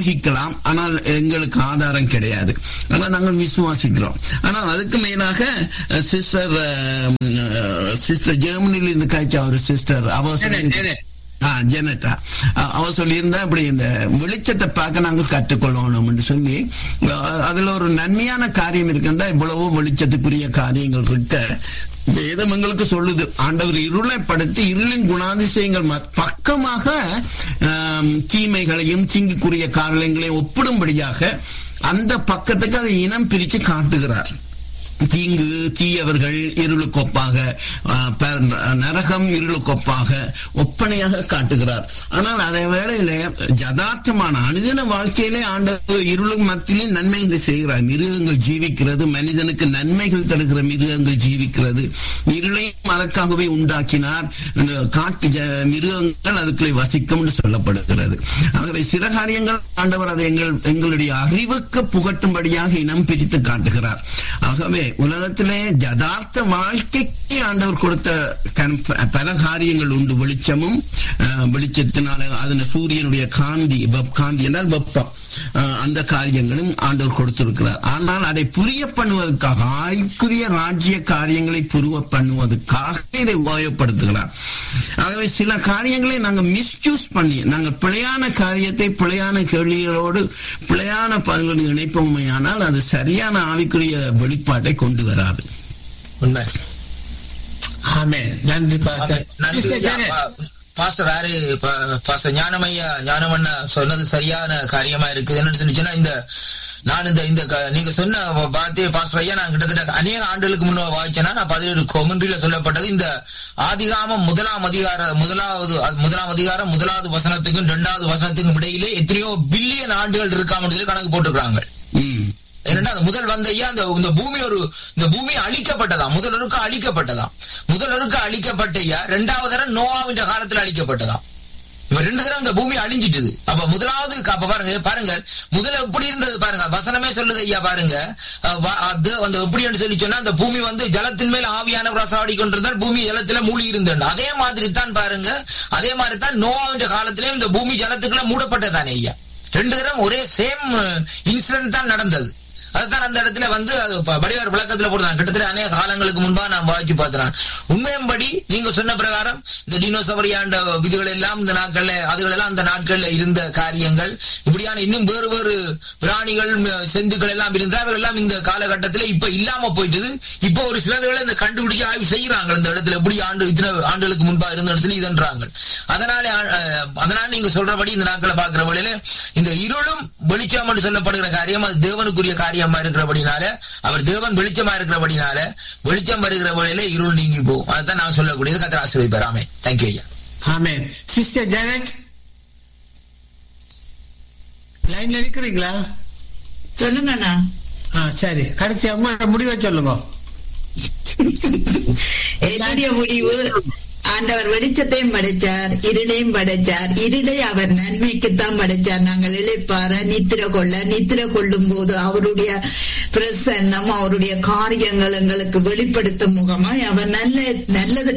யூகிக்கலாம் ஆனால் எங்களுக்கு ஆதாரம் கிடையாது ஆனால் நாங்கள் விசுவாசிக்கிறோம் ஆனால் அதுக்கு மேலாக சிஸ்டர் சிஸ்டர் ஜெர்மனில இருந்து காய்ச்சா ஒரு சிஸ்டர் அவ சொல்லி- ஆ, ஜெனட்டா அ- அவ சொல்லியிருந்தா இப்படி இந்த வெளிச்சத்தை பார்க்க நாங்கள் கற்றுக்கொள்ளணும்னு சொல்லி அ- அதுல ஒரு நன்மையான காரியம் இருக்குன்னா இவ்வளவோ வெளிச்சத்துக்குரிய காரியங்கள் இருக்க வேதம் எங்களுக்கு சொல்லுது ஆண்டவர் இருளை படுத்தி இருளின் குணாதிசயங்கள் மத்- பக்கமாக ஆம், தீமைகளையும் தீங்குக்குரிய காரியங்களையும் ஒப்பிடும்படியாக அந்த பக்கத்துக்கு அதை இனம் பிரித்து காட்டுகிறார் தீங்கு தீயவர்கள் இருளுக்கொப்பாக ஆ, ப- நரகம் இருளுக்கொப்பாக ஒப்பனையாக காட்டுகிறார் ஆனால் அதே வேளையில யதார்த்தமான அனுதின வாழ்க்கையிலே ஆண்டவர் இருளும் மத்தியிலே நன்மைகளை செய்கிறார் மிருகங்கள் ஜீவிக்கிறது மனிதனுக்கு நன்மைகள் தருகிற மிருகங்கள் ஜீவிக்கிறது இருளையும் அதற்காகவே உண்டாக்கினார் இந்த காட்டு ஜ- மிருகங்கள் அதுக்குள்ளே வசிக்கும் என்று சொல்லப்படுகிறது ஆகவே சில காரியங்கள் ஆண்டவர் அதை எங்கள் எங்களுடைய அறிவுக்கு புகட்டும்படியாக இனம் பிரித்து காட்டுகிறார் ஆகவே உலகத்திலே யதார்த்த வாழ்க்கைக்கு ஆண்டவர் கொடுத்த கண்- பல காரியங்கள் உண்டு வெளிச்சமும் அஹ், வெளிச்சத்தினால அதன சூரியனுடைய காந்தி வெப் காந்தி என்றால் வெப்பம் அஹ், அந்த காரியங்களும் ஆண்டவர் கொடுத்திருக்கிறார் ஆனால் அதை புரிய பண்ணுவதற்காக ஆய்க்குரிய ராஜ்ய காரியங்களை புரிய பண்ணுவதற்காக இதை உபயோகப்படுத்துகிறார் ஆகவே சில காரியங்களை நாங்கள் மிஸ்யூஸ் பண்ணி நாங்கள் பிழையான காரியத்தை பிழையான கேள்விகளோடு பிழையான பதில்களை இணைப்போமையானால் அது சரியான ஆவிக்குரிய வெளிப்பாட்டை கொண்டு வராது உண்மை ஆமென் நன்றி பாஸ்டர் நன்றி சிஸ்டர் ஐயா. ஜெனட். பா- பாஸ்டர் யாரு பா- பாஸ்டர் ஞானமையா ஞானமண்ணா சொன்னது சரியான காரியமா இருக்குது என்னன்னு சொல்லி சொன்னா இந்த நான் இந்த இந்த க- நீங்க சொன்ன வார்த்தையை பாஸ்டர் ஐயா நான் கிட்டத்தட்ட அநேக ஆண்டுகளுக்கு முன்ன வாய்ச்சேன்னா நான் பதினேழு கொமன்றில சொல்லப்பட்டது இந்த ஆதிகாமம் முதலாம் அதிகார முதலாவது அது முதலாம் அதிகாரம் முதலாவது வசனத்துக்கும் இரண்டாவது வசனத்துக்கும் இடையிலே எத்தனையோ பில்லியன் ஆண்டுகள் இருக்காமன்னு சொல்லி கணக்கு போட்டுருக்காங்க ம். ஏன்னா அந்த முதல் வந்த ஐயா அந்த இந்த பூமி ஒரு இந்த பூமி அழிக்கப்பட்டதாம் முதலருக்கு அழிக்கப்பட்டதாம் முதலருக்கு அழிக்கப்பட்ட ஐயா ரெண்டாவது தரம் நோவாவின் காலத்துல அழிக்கப்பட்டதாம் இப்ப ரெண்டு தரம் இந்த பூமி அழிஞ்சிட்டுது அப்ப முதலாவது அப்ப பாருங்க பாருங்க முதல்ல எப்படி இருந்தது பாருங்க வசனமே சொல்லுது ஐயா பாருங்க அஹ் வ- அது அந்த எப்படின்னு சொல்லி சொன்னா அந்த பூமி வந்து ஜலத்தின் மேல் ஆவியான பிரசாடி கொண்டிருந்தால் பூமி ஜலத்துல மூழ்கி இருந்தது அதே மாதிரி தான் பாருங்க அதே மாதிரி தான் நோவாவின் காலத்திலேயும் இந்த பூமி ஜலத்துக்குள்ள மூடப்பட்டதானே ஐயா ரெண்டு தரம் ஒரே சேம் இன்சிடென்ட் தான் நடந்தது அதுதான் அந்த இடத்துல வந்து அது ப- வடிவார் விளக்கத்துல போடுறாங்க கிட்டத்தட்ட அநேக காலங்களுக்கு முன்பா நான் வாய்ச்சி பார்த்துறேன் உண்மையம்படி நீங்க சொன்ன பிரகாரம் இந்த டினோசவரியாண்ட விதிகள் எல்லாம் இந்த நாட்கள்ல அதுகள் எல்லாம் அந்த நாட்கள்ல இருந்த காரியங்கள் இப்படியான இன்னும் வேறு வேறு பிராணிகள் ம- செந்துக்கள் எல்லாம் இருந்தா அவைகள் எல்லாம் இந்த காலகட்டத்துல இப்ப இல்லாம போயிட்டுது இப்ப ஒரு சிலதுகளை இந்த கண்டுபிடிக்க ஆய்வு செய்யறாங்க இந்த இடத்துல எப்படி ஆண்டு இத்தனை ஆண்டுகளுக்கு முன்பா இருந்த இடத்துல இதன்றாங்க அதனால அஹ், அதனால நீங்க சொல்றபடி இந்த நாட்களை பாக்குற வழியில இந்த இருளும் வெளிச்சம் என்று சொல்லப்படுகிற காரியம் அது தேவனுக்குரிய காரியமா இருக்கிறபடினால அவர் தேவன் வெளிச்சமா இருக்கிறபடினால வெளிச்சம் வருகிற வழியில இருள் நீங்கி போகும் அதுதான் நான் சொல்லக்கூடியது கத்திர ஆசிரியர் ஆமே தேங்க்யூ ஐயா ஆமென் சிஸ்டர் ஜெனட் லைன்ல இருக்கிறீங்களா சொல்லுங்கண்ணா ஆ சரி கடைசி உங்களோட முடிவை சொல்லுங்க என்னுடைய முடிவு ஆண்டவர் வெளிச்சத்தையும் படைச்சார் இருளையும் படைச்சார் இருளை அவர் நன்மைக்குத்தான் படைச்சார் நாங்கள் இழைப்பார நித்திர கொள்ள நித்திர கொள்ளும் போது அவருடைய பிரசன்னம் அவருடைய காரியங்கள் எங்களுக்கு வெளிப்படுத்தும் முகமாய் அவர் நல்ல நல்லது